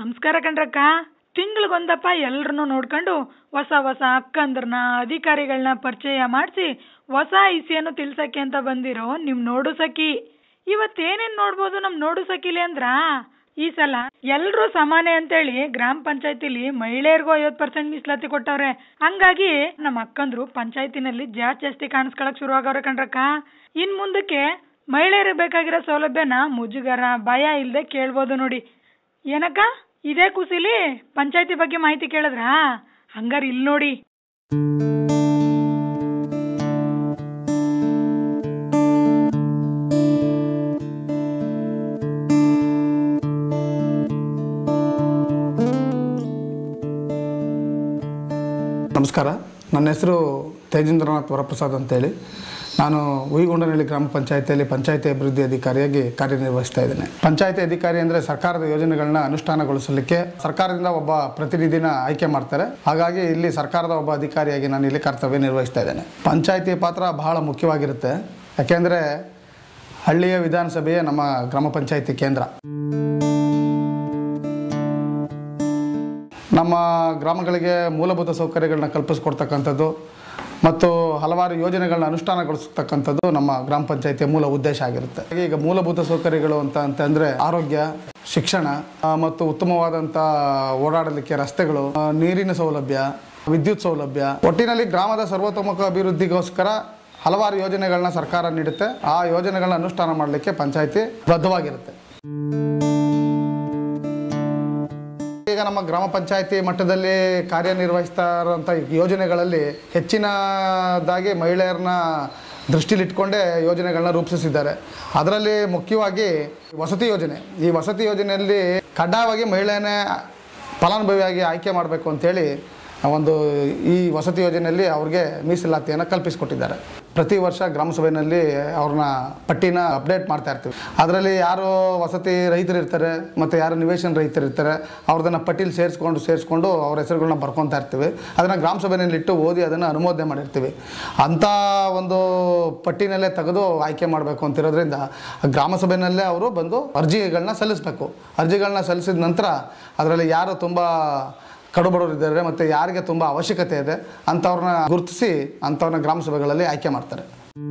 ನಮಸ್ಕಾರ ಕಣ್ರಕ್ಕ ತಿಂಗಳಿಗೊಂದಪ್ಪ ಎಲ್ರನ್ನೂ ನೋಡ್ಕೊಂಡು ಹೊಸ ಹೊಸ ಅಕ್ಕಂದ್ರನ್ನ ಅಧಿಕಾರಿಗಳನ್ನ ಪರಿಚಯ ಮಾಡಿಸಿ ಹೊಸ ಇಸಿಯನ್ನು ತಿಳ್ಸಕ್ಕೆ ಅಂತ ಬಂದಿರೋ ನಿಮ್ ನೋಡು ಸಖಿ ಇವತ್ತೇನೇನ್ ನೋಡ್ಬೋದು ನಮ್ ನೋಡು ಸಖಿಲಿ ಅಂದ್ರ ಈ ಸಲ ಎಲ್ರೂ ಸಮಾನೆ ಅಂತೇಳಿ ಗ್ರಾಮ ಪಂಚಾಯತಿಲಿ ಮಹಿಳೆಯರಿಗೂ ಐವತ್ ಪರ್ಸೆಂಟ್ ಮೀಸಲಾತಿ ಕೊಟ್ಟವ್ರೆ ಹಂಗಾಗಿ ನಮ್ಮ ಅಕ್ಕಂದ್ರು ಪಂಚಾಯತಿನಲ್ಲಿ ಜಾಸ್ತಿ ಜಾಸ್ತಿ ಕಾಣಿಸ್ಕೊಳಕ್ ಶುರು ಆಗವ್ರೆ ಕಣ್ರಕ್ಕ ಇನ್ ಮುಂದಕ್ಕೆ ಮಹಿಳೆಯರಿಗೆ ಬೇಕಾಗಿರೋ ಸೌಲಭ್ಯನ ಮುಜುಗರ ಭಯ ಇಲ್ದೆ ಕೇಳ್ಬೋದು ನೋಡಿ ಏನಕ್ಕ ಇದೇ ಕುಸಿಲಿ ಪಂಚಾಯತಿ ಬಗ್ಗೆ ಮಾಹಿತಿ ಕೇಳಿದ್ರಾ ಹಂಗಾರ್ ಇಲ್ಲಿ ನೋಡಿ ನಮಸ್ಕಾರ ನನ್ನ ಹೆಸರು ತೇಜೇಂದ್ರನಾಥ್ ವರಪ್ರಸಾದ್ ಅಂತೇಳಿ ನಾನು ಹುಯಿಗೊಂಡನಹಳ್ಳಿ ಗ್ರಾಮ ಪಂಚಾಯತಿಯಲ್ಲಿ ಪಂಚಾಯತಿ ಅಭಿವೃದ್ಧಿ ಅಧಿಕಾರಿಯಾಗಿ ಕಾರ್ಯನಿರ್ವಹಿಸ್ತಾ ಇದ್ದೇನೆ ಪಂಚಾಯತಿ ಅಧಿಕಾರಿ ಅಂದರೆ ಸರ್ಕಾರದ ಯೋಜನೆಗಳನ್ನ ಅನುಷ್ಠಾನಗೊಳಿಸಲಿಕ್ಕೆ ಸರ್ಕಾರದಿಂದ ಒಬ್ಬ ಪ್ರತಿನಿಧಿನ ಆಯ್ಕೆ ಮಾಡ್ತಾರೆ ಹಾಗಾಗಿ ಇಲ್ಲಿ ಸರ್ಕಾರದ ಒಬ್ಬ ಅಧಿಕಾರಿಯಾಗಿ ನಾನು ಇಲ್ಲಿ ಕರ್ತವ್ಯ ನಿರ್ವಹಿಸ್ತಾ ಇದ್ದೇನೆ ಪಂಚಾಯತಿ ಪಾತ್ರ ಬಹಳ ಮುಖ್ಯವಾಗಿರುತ್ತೆ ಯಾಕೆಂದರೆ ಹಳ್ಳಿಯ ವಿಧಾನಸಭೆಯೇ ನಮ್ಮ ಗ್ರಾಮ ಪಂಚಾಯತಿ ಕೇಂದ್ರ ನಮ್ಮ ಗ್ರಾಮಗಳಿಗೆ ಮೂಲಭೂತ ಸೌಕರ್ಯಗಳನ್ನ ಕಲ್ಪಿಸ್ಕೊಡ್ತಕ್ಕಂಥದ್ದು ಮತ್ತು ಹಲವಾರು ಯೋಜನೆಗಳನ್ನ ಅನುಷ್ಠಾನಗೊಳಿಸ್ತಕ್ಕಂಥದ್ದು ನಮ್ಮ ಗ್ರಾಮ ಪಂಚಾಯತಿಯ ಮೂಲ ಉದ್ದೇಶ ಆಗಿರುತ್ತೆ ಹಾಗೆ ಈಗ ಮೂಲಭೂತ ಸೌಕರ್ಯಗಳು ಅಂತ ಅಂತಂದರೆ ಆರೋಗ್ಯ ಶಿಕ್ಷಣ ಆ, ಮತ್ತು ಉತ್ತಮವಾದಂಥ ಓಡಾಡಲಿಕ್ಕೆ ರಸ್ತೆಗಳು ಆ, ನೀರಿನ ಸೌಲಭ್ಯ ವಿದ್ಯುತ್ ಸೌಲಭ್ಯ ಒಟ್ಟಿನಲ್ಲಿ ಗ್ರಾಮದ ಸರ್ವತೋಮುಖ ಅಭಿವೃದ್ಧಿಗೋಸ್ಕರ ಹಲವಾರು ಯೋಜನೆಗಳನ್ನ ಸರ್ಕಾರ ನೀಡುತ್ತೆ ಆ ಯೋಜನೆಗಳನ್ನ ಅನುಷ್ಠಾನ ಮಾಡಲಿಕ್ಕೆ ಪಂಚಾಯತಿ ಬದ್ಧವಾಗಿರುತ್ತೆ ಈಗ ನಮ್ಮ ಗ್ರಾಮ ಪಂಚಾಯತಿ ಮಟ್ಟದಲ್ಲಿ ಕಾರ್ಯನಿರ್ವಹಿಸ್ತಾ ಇರುವಂಥ ಯೋಜನೆಗಳಲ್ಲಿ ಹೆಚ್ಚಿನದಾಗಿ ಮಹಿಳೆಯರನ್ನ ದೃಷ್ಟಿಲಿಟ್ಕೊಂಡೇ ಯೋಜನೆಗಳನ್ನ ರೂಪಿಸಿದ್ದಾರೆ ಅದರಲ್ಲಿ ಮುಖ್ಯವಾಗಿ ವಸತಿ ಯೋಜನೆ ಈ ವಸತಿ ಯೋಜನೆಯಲ್ಲಿ ಕಡ್ಡಾಯವಾಗಿ ಮಹಿಳೆಯನ್ನೇ ಫಲಾನುಭವಿಯಾಗಿ ಆಯ್ಕೆ ಮಾಡಬೇಕು ಅಂತೇಳಿ ಒಂದು ಈ ವಸತಿ ಯೋಜನೆಯಲ್ಲಿ ಅವ್ರಿಗೆ ಮೀಸಲಾತಿಯನ್ನು ಕಲ್ಪಿಸಿಕೊಟ್ಟಿದ್ದಾರೆ ಪ್ರತಿ ವರ್ಷ ಗ್ರಾಮ ಸಭೆಯಲ್ಲಿ ಅವ್ರನ್ನ ಪಟ್ಟಿನ ಅಪ್ಡೇಟ್ ಮಾಡ್ತಾ ಇರ್ತೀವಿ ಅದರಲ್ಲಿ ಯಾರು ವಸತಿ ರೈತರು ಇರ್ತಾರೆ ಮತ್ತು ಯಾರು ನಿವೇಶನ ರೈತರು ಇರ್ತಾರೆ ಅವ್ರದನ್ನು ಪಟ್ಟಿಲಿ ಸೇರಿಸ್ಕೊಂಡು ಸೇರಿಸ್ಕೊಂಡು ಅವ್ರ ಹೆಸರುಗಳನ್ನ ಬರ್ಕೊತಾ ಇರ್ತೀವಿ ಅದನ್ನು ಗ್ರಾಮ ಸಭೆಯಲ್ಲಿ ಇಟ್ಟು ಓದಿ ಅದನ್ನು ಅನುಮೋದನೆ ಮಾಡಿರ್ತೀವಿ ಅಂಥ ಒಂದು ಪಟ್ಟಿನಲ್ಲೇ ತೆಗೆದು ಆಯ್ಕೆ ಮಾಡಬೇಕು ಅಂತಿರೋದ್ರಿಂದ ಗ್ರಾಮ ಸಭೆಯಲ್ಲೇ ಅವರು ಬಂದು ಅರ್ಜಿಗಳನ್ನ ಸಲ್ಲಿಸಬೇಕು ಅರ್ಜಿಗಳನ್ನ ಸಲ್ಲಿಸಿದ ನಂತರ ಅದರಲ್ಲಿ ಯಾರು ತುಂಬ ಕಡುಬಡವರು ಇದ್ದಾರೆ ಮತ್ತು ಯಾರಿಗೆ ತುಂಬ ಅವಶ್ಯಕತೆ ಇದೆ ಅಂಥವ್ರನ್ನ ಗುರುತಿಸಿ ಅಂಥವ್ರನ್ನ ಗ್ರಾಮ ಸಭೆಗಳಲ್ಲಿ ಆಯ್ಕೆ ಮಾಡ್ತಾರೆ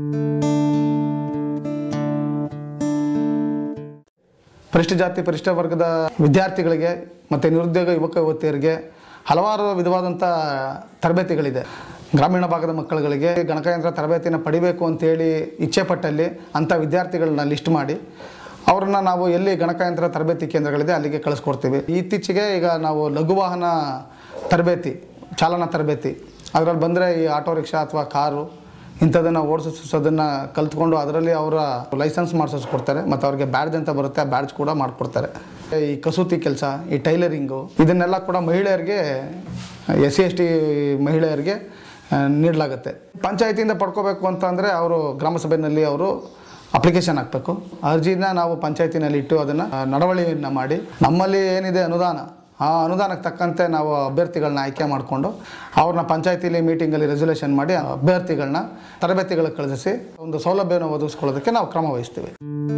ಪರಿಷ್ಠ ಜಾತಿ ಪರಿಷ್ಠ ವರ್ಗದ ವಿದ್ಯಾರ್ಥಿಗಳಿಗೆ ಮತ್ತು ನಿರುದ್ಯೋಗ ಯುವಕ ಯುವತಿಯರಿಗೆ ಹಲವಾರು ವಿಧವಾದಂಥ ತರಬೇತಿಗಳಿದೆ ಗ್ರಾಮೀಣ ಭಾಗದ ಮಕ್ಕಳುಗಳಿಗೆ ಗಣಕಯಂತ್ರ ತರಬೇತಿನ ಪಡಿಬೇಕು ಅಂತೇಳಿ ಇಚ್ಛೆ ಪಟ್ಟಲ್ಲಿ ಅಂಥ ವಿದ್ಯಾರ್ಥಿಗಳನ್ನ ಲಿಸ್ಟ್ ಮಾಡಿ ಅವ್ರನ್ನ ನಾವು ಎಲ್ಲಿ ಗಣಕಯಂತ್ರ ತರಬೇತಿ ಕೇಂದ್ರಗಳಿದೆ ಅಲ್ಲಿಗೆ ಕಳಿಸ್ಕೊಡ್ತೀವಿ ಇತ್ತೀಚೆಗೆ ಈಗ ನಾವು ಲಘು ವಾಹನ ತರಬೇತಿ ಚಾಲನಾ ತರಬೇತಿ ಅದರಲ್ಲಿ ಬಂದರೆ ಈ ಆಟೋ ರಿಕ್ಷಾ ಅಥವಾ ಕಾರು ಇಂಥದನ್ನು ಓಡಿಸೋದನ್ನು ಕಲ್ತ್ಕೊಂಡು ಅದರಲ್ಲಿ ಅವರ ಲೈಸೆನ್ಸ್ ಮಾಡಿಸ್ಕೊಡ್ತಾರೆ ಮತ್ತು ಅವ್ರಿಗೆ ಬ್ಯಾಡ್ಜ್ ಅಂತ ಬರುತ್ತೆ ಆ ಬ್ಯಾಡ್ಜ್ ಕೂಡ ಮಾಡಿಕೊಡ್ತಾರೆ ಈ ಕಸೂತಿ ಕೆಲಸ ಈ ಟೈಲರಿಂಗು ಇದನ್ನೆಲ್ಲ ಕೂಡ ಮಹಿಳೆಯರಿಗೆ ಎಸ್ ಸಿ ಎಸ್ ಟಿ ಮಹಿಳೆಯರಿಗೆ ಆ, ನೀಡಲಾಗುತ್ತೆ ಪಂಚಾಯತಿಯಿಂದ ಪಡ್ಕೋಬೇಕು ಅಂತಂದರೆ ಅವರು ಗ್ರಾಮ ಸಭೆಯಲ್ಲಿ ಅವರು ಅಪ್ಲಿಕೇಶನ್ ಹಾಕಬೇಕು ಅರ್ಜಿನ ನಾವು ಪಂಚಾಯತಿನಲ್ಲಿ ಇಟ್ಟು ಅದನ್ನು ನಡವಳಿಯನ್ನು ಮಾಡಿ ನಮ್ಮಲ್ಲಿ ಏನಿದೆ ಅನುದಾನ ಆ ಅನುದಾನಕ್ಕೆ ತಕ್ಕಂತೆ ನಾವು ಅಭ್ಯರ್ಥಿಗಳನ್ನ ಆಯ್ಕೆ ಮಾಡಿಕೊಂಡು ಅವ್ರನ್ನ ಪಂಚಾಯತಿಲಿ ಮೀಟಿಂಗಲ್ಲಿ ರೆಸಲ್ಯೂಷನ್ ಮಾಡಿ ಆ ಅಭ್ಯರ್ಥಿಗಳನ್ನ ತರಬೇತಿಗಳಿಗೆ ಕಳಿಸಿ ಒಂದು ಸೌಲಭ್ಯವನ್ನು ಒದಗಿಸ್ಕೊಳ್ಳೋದಕ್ಕೆ ನಾವು ಕ್ರಮ ವಹಿಸ್ತೀವಿ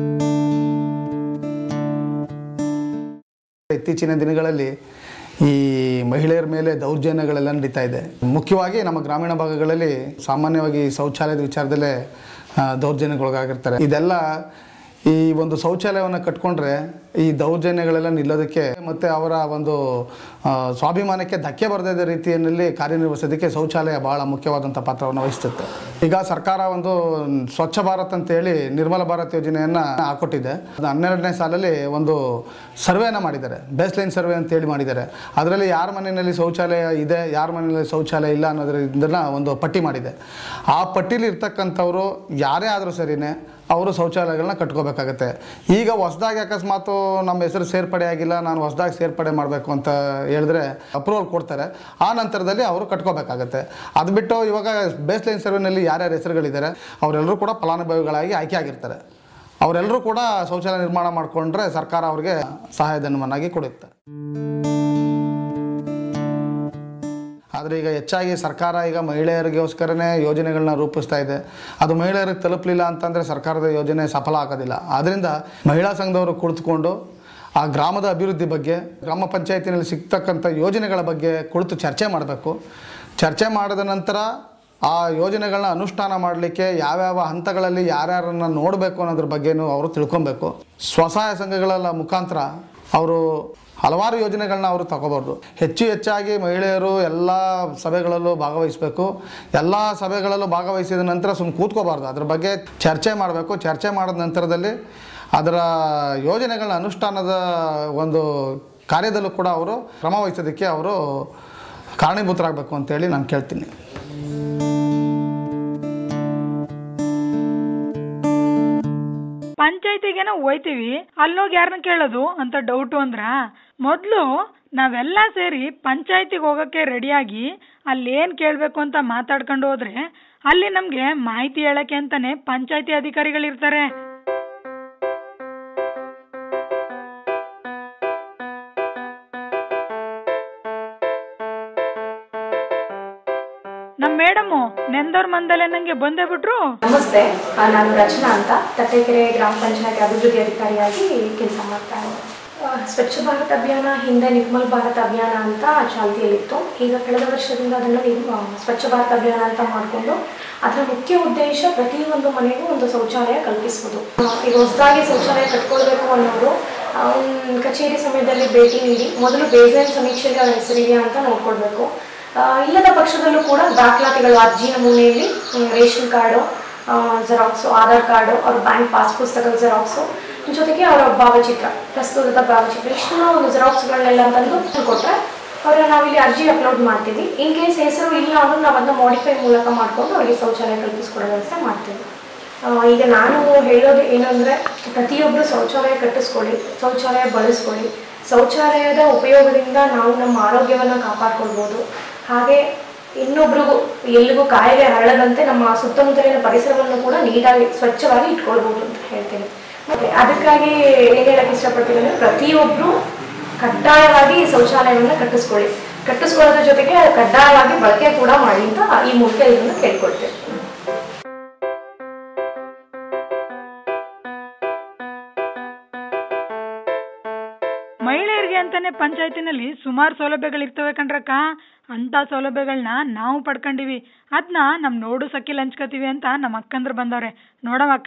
ಇತ್ತೀಚಿನ ದಿನಗಳಲ್ಲಿ ಈ ಮಹಿಳೆಯರ ಮೇಲೆ ದೌರ್ಜನ್ಯಗಳೆಲ್ಲ ನಡೀತಾ ಇದೆ ಮುಖ್ಯವಾಗಿ ನಮ್ಮ ಗ್ರಾಮೀಣ ಭಾಗಗಳಲ್ಲಿ ಸಾಮಾನ್ಯವಾಗಿ ಶೌಚಾಲಯದ ವಿಚಾರದಲ್ಲೇ ಆ, ದೌರ್ಜನ್ಯಗೊಳಗಾಗಿರ್ತಾರೆ ಇದೆಲ್ಲ ಈ ಒಂದು ಶೌಚಾಲಯವನ್ನು ಕಟ್ಕೊಂಡ್ರೆ ಈ ದೌರ್ಜನ್ಯಗಳೆಲ್ಲ ನಿಲ್ಲೋದಕ್ಕೆ ಮತ್ತು ಅವರ ಒಂದು ಆ, ಸ್ವಾಭಿಮಾನಕ್ಕೆ ಧಕ್ಕೆ ಬರದೇ ರೀತಿಯಲ್ಲಿ ಕಾರ್ಯನಿರ್ವಹಿಸೋದಕ್ಕೆ ಶೌಚಾಲಯ ಬಹಳ ಮುಖ್ಯವಾದಂಥ ಪಾತ್ರವನ್ನು ವಹಿಸುತ್ತೆ ಈಗ ಸರ್ಕಾರ ಒಂದು ಸ್ವಚ್ಛ ಭಾರತ್ ಅಂತೇಳಿ ನಿರ್ಮಲ ಭಾರತ್ ಯೋಜನೆಯನ್ನು ಹಾಕೊಟ್ಟಿದೆ ಅದು ಹನ್ನೆರಡನೇ ಸಾಲಲ್ಲಿ ಒಂದು ಸರ್ವೆನ ಮಾಡಿದ್ದಾರೆ ಬೇಸ್ ಲೈನ್ ಸರ್ವೆ ಅಂತೇಳಿ ಮಾಡಿದ್ದಾರೆ ಅದರಲ್ಲಿ ಯಾರ ಮನೆಯಲ್ಲಿ ಶೌಚಾಲಯ ಇದೆ ಯಾರ ಮನೆಯಲ್ಲಿ ಶೌಚಾಲಯ ಇಲ್ಲ ಅನ್ನೋದ್ರಿಂದ ಒಂದು ಪಟ್ಟಿ ಮಾಡಿದೆ ಆ ಪಟ್ಟಿಲಿ ಇರ್ತಕ್ಕಂಥವ್ರು ಯಾರೇ ಆದರೂ ಸರಿನೇ ಅವರು ಶೌಚಾಲಯಗಳನ್ನ ಕಟ್ಕೋಬೇಕಾಗತ್ತೆ ಈಗ ಹೊಸ್ದಾಗಿ ಅಕಸ್ಮಾತು ನಮ್ಮ ಹೆಸರು ಸೇರ್ಪಡೆ ಆಗಿಲ್ಲ ನಾನು ಹೊಸ್ದಾಗಿ ಸೇರ್ಪಡೆ ಮಾಡಬೇಕು ಅಂತ ಹೇಳಿದ್ರೆ ಅಪ್ರೂವಲ್ ಕೊಡ್ತಾರೆ ಆ ನಂತರದಲ್ಲಿ ಅವರು ಕಟ್ಕೋಬೇಕಾಗತ್ತೆ ಅದು ಬಿಟ್ಟು ಇವಾಗ ಬೇಸ್ ಲೈನ್ ಸರ್ವೆನಲ್ಲಿ ಯಾರ್ಯಾರ ಹೆಸರುಗಳಿದ್ದಾರೆ ಅವರೆಲ್ಲರೂ ಕೂಡ ಫಲಾನುಭವಿಗಳಾಗಿ ಆಯ್ಕೆ ಆಗಿರ್ತಾರೆ ಅವರೆಲ್ಲರೂ ಕೂಡ ಶೌಚಾಲಯ ನಿರ್ಮಾಣ ಮಾಡಿಕೊಂಡ್ರೆ ಸರ್ಕಾರ ಅವ್ರಿಗೆ ಸಹಾಯಧನವನ್ನಾಗಿ ಕೊಡುತ್ತೆ ಆದರೆ ಈಗ ಹೆಚ್ಚಾಗಿ ಸರ್ಕಾರ ಈಗ ಮಹಿಳೆಯರಿಗೋಸ್ಕರನೇ ಯೋಜನೆಗಳನ್ನ ರೂಪಿಸ್ತಾ ಇದೆ ಅದು ಮಹಿಳೆಯರಿಗೆ ತಲುಪಲಿಲ್ಲ ಅಂತಂದರೆ ಸರ್ಕಾರದ ಯೋಜನೆ ಸಫಲ ಆಗೋದಿಲ್ಲ ಆದ್ದರಿಂದ ಮಹಿಳಾ ಸಂಘದವರು ಕುಳಿತುಕೊಂಡು ಆ ಗ್ರಾಮದ ಅಭಿವೃದ್ಧಿ ಬಗ್ಗೆ ಗ್ರಾಮ ಪಂಚಾಯತಿನಲ್ಲಿ ಸಿಗ್ತಕ್ಕಂಥ ಯೋಜನೆಗಳ ಬಗ್ಗೆ ಕುಳಿತು ಚರ್ಚೆ ಮಾಡಬೇಕು ಚರ್ಚೆ ಮಾಡಿದ ನಂತರ ಆ ಯೋಜನೆಗಳನ್ನ ಅನುಷ್ಠಾನ ಮಾಡಲಿಕ್ಕೆ ಯಾವ್ಯಾವ ಹಂತಗಳಲ್ಲಿ ಯಾರ್ಯಾರನ್ನ ನೋಡಬೇಕು ಅನ್ನೋದ್ರ ಬಗ್ಗೆನೂ ಅವರು ತಿಳ್ಕೊಬೇಕು ಸ್ವಸಹಾಯ ಸಂಘಗಳ ಮುಖಾಂತರ ಅವರು ಹಲವಾರು ಯೋಜನೆಗಳನ್ನ ಅವರು ತಗೋಬಾರ್ದು ಹೆಚ್ಚು ಹೆಚ್ಚಾಗಿ ಮಹಿಳೆಯರು ಎಲ್ಲ ಸಭೆಗಳಲ್ಲೂ ಭಾಗವಹಿಸಬೇಕು ಎಲ್ಲ ಸಭೆಗಳಲ್ಲೂ ಭಾಗವಹಿಸಿದ ನಂತರ ಸುಮ್ಮನೆ ಕೂತ್ಕೋಬಾರ್ದು ಅದ್ರ ಬಗ್ಗೆ ಚರ್ಚೆ ಮಾಡಬೇಕು ಚರ್ಚೆ ಮಾಡಿದ ನಂತರದಲ್ಲಿ ಅದರ ಯೋಜನೆಗಳ ಅನುಷ್ಠಾನದ ಒಂದು ಕಾರ್ಯದಲ್ಲೂ ಕೂಡ ಅವರು ಕ್ರಮ ವಹಿಸೋದಕ್ಕೆ ಅವರು ಕಾರಣೀಭೂತರಾಗಬೇಕು ಅಂತೇಳಿ ನಾನು ಕೇಳ್ತೀನಿ ಪಂಚಾಯತಿಗೇನೋ ಹೋಯ್ತೀವಿ ಅಲ್ಲೋಗಿ ಯಾರನ್ನ ಕೇಳೋದು ಅಂತ ಡೌಟು ಅಂದ್ರ ಮೊದಲು ನಾವೆಲ್ಲ ಸೇರಿ ಪಂಚಾಯತಿಗೆ ಹೋಗೋಕ್ಕೆ ರೆಡಿಯಾಗಿ ಅಲ್ಲಿ ಏನು ಕೇಳಬೇಕು ಅಂತ ಮಾತಾಡ್ಕೊಂಡು ಹೋದ್ರೆ ಅಲ್ಲಿ ನಮಗೆ ಮಾಹಿತಿ ಹೇಳಕ್ಕೆ ಅಂತಾನೆ ಪಂಚಾಯತಿ ಅಧಿಕಾರಿಗಳಿರ್ತಾರೆ ನಮ್ಮ ಮೇಡಮು ನೆಂದವ್ರ ಮಂದಲೆ ನಂಗೆ ಬಂದೇ ಬಿಟ್ರು ನಮಸ್ತೆ ಆ, ನಾನು ರಚನಾ ಅಂತ ತಟ್ಟೆಕೆರೆ ಗ್ರಾಮ ಪಂಚಾಯತ್ ಅಭಿವೃದ್ಧಿ ಅಧಿಕಾರಿಯಾಗಿ ಕೆಲಸ ಮಾಡ್ತಾ ಇದ್ದೀನಿ ಆ, ಸ್ವಚ್ಛ ಭಾರತ್ ಅಭಿಯಾನ ಹಿಂದೆ ನಿರ್ಮಲ್ ಭಾರತ್ ಅಭಿಯಾನ ಅಂತ ಚಾಲ್ತಿಯಲ್ಲಿತ್ತು ಈಗ ಕಳೆದ ವರ್ಷದಿಂದ ಅದನ್ನು ನಿರ್- ಆ, ಸ್ವಚ್ಛ ಭಾರತ್ ಅಭಿಯಾನ ಅಂತ ಮಾಡಿಕೊಂಡು ಅದರ ಮುಖ್ಯ ಉದ್ದೇಶ ಪ್ರತಿಯೊಂದು ಮನೆಗೂ ಒಂದು ಶೌಚಾಲಯ ಕಲ್ಪಿಸುವುದು ಆ, ಈಗ ಹೊಸದಾಗಿ ಶೌಚಾಲಯ ಕಟ್ಕೊಳ್ಬೇಕು ಅನ್ನೋರು ಆ, ಒಂದು ಕಚೇರಿ ಸಮಯದಲ್ಲಿ ಭೇಟಿ ನೀಡಿ ಮೊದಲು ಬೇಸ್ಲೈನ್ ಸಮೀಕ್ಷೆಗೆ ಅವ್ರ ಹೆಸರಿದೆಯಾ ಅಂತ ನೋಡ್ಕೊಳ್ಬೇಕು ಆ, ಇಲ್ಲದ ಪಕ್ಷದಲ್ಲೂ ಕೂಡ ದಾಖಲಾತಿಗಳು ಅರ್ಜಿ ನಮೂನೆಯಲ್ಲಿ ಹ್ಮ್, ration card xerox Aadhaar card ಅವ್ರ ಬ್ಯಾಂಕ್ ಪಾಸ್ ಪುಸ್ತಕದ ಜೆರಾಕ್ಸು ಜೊತೆಗೆ ಅವರ ಭಾವಚಿತ್ರ ಪ್ರಸ್ತುತದ ಭಾವಚಿತ್ರ ಇಷ್ಟನ್ನ ಒಂದು ಜೆರಾಕ್ಸ್ಗಳನ್ನೆಲ್ಲ ತಂದು ಕೊಟ್ಟರೆ ಅವರ ನಾವಿಲ್ಲಿ ಅರ್ಜಿ ಅಪ್ಲೋಡ್ ಮಾಡ್ತೀವಿ ಇನ್ ಕೇಸ್ ಹೆಸರು ಇಲ್ಲ ಅಂದ್ರೂ ನಾವು ಅದನ್ನ ಮಾಡಿಫೈ ಮೂಲಕ ಮಾಡಿಕೊಂಡು ಅವರಿಗೆ ಶೌಚಾಲಯ ಕಲ್ಪಿಸ್ಕೊಡೋ ವ್ಯವಸ್ಥೆ ಮಾಡ್ತೀವಿ ಆ, ಈಗ ನಾನು ಹೇಳೋದು ಏನಂದರೆ ಪ್ರತಿಯೊಬ್ಬರು ಶೌಚಾಲಯ ಕಟ್ಟಿಸ್ಕೊಳ್ಳಿ ಶೌಚಾಲಯ ಬಳಸ್ಕೊಳ್ಳಿ ಶೌಚಾಲಯದ ಉಪಯೋಗದಿಂದ ನಾವು ನಮ್ಮ ಆರೋಗ್ಯವನ್ನು ಕಾಪಾಡ್ಕೊಳ್ಬೋದು ಹಾಗೆ ಇನ್ನೊಬ್ರಿಗೂ ಎಲ್ಲಿಗೂ ಕಾಯಿಲೆ ಹರಡದಂತೆ ನಮ್ಮ ಸುತ್ತಮುತ್ತಲಿನ ಪರಿಸರವನ್ನು ಕೂಡ ನೀಟಾಗಿ ಸ್ವಚ್ಛವಾಗಿ ಇಟ್ಕೊಳ್ಬೋದು ಅಂತ ಹೇಳ್ತೀನಿ ಮತ್ತೆ ಅದಕ್ಕಾಗಿ ಏನು ಹೇಳಕ್ಕೆ ಇಷ್ಟಪಡ್ತೀನಿ ಅಂದರೆ ಪ್ರತಿಯೊಬ್ಬರು ಕಡ್ಡಾಯವಾಗಿ ಶೌಚಾಲಯವನ್ನು ಕಟ್ಟಿಸ್ಕೊಳ್ಳಿ ಕಟ್ಟಿಸ್ಕೊಳ್ಳೋದ್ರ ಜೊತೆಗೆ ಕಡ್ಡಾಯವಾಗಿ ಬಳಕೆ ಕೂಡ ಮಾಡಿ ಅಂತ ಈ ಮೂಲಕ ಇದನ್ನು ಕೇಳ್ಕೊಳ್ತೇವೆ ಮಹಿಳೆಯರಿಗೆ ಅಂತಾನೆ ಪಂಚಾಯತಿನಲ್ಲಿ ಸುಮಾರು ಸೌಲಭ್ಯಗಳಿರ್ತವೆ ಕಣ್ರಕ್ಕ ಅಂತ ಸೌಲಭ್ಯಗಳನ್ನ ನಾವು ಪಡ್ಕೊಂಡಿವಿ ಅದನ್ನ ನಮ್ ನೋಡು ಸಕ್ಕಿಲ್ ಹಂಚ್ಕೋತೀವಿ ಅಂತ ನಮ್ಮ ಅಕ್ಕಂದ್ರು ಬಂದವ್ರೆ ನೋಡವಕ್ಕ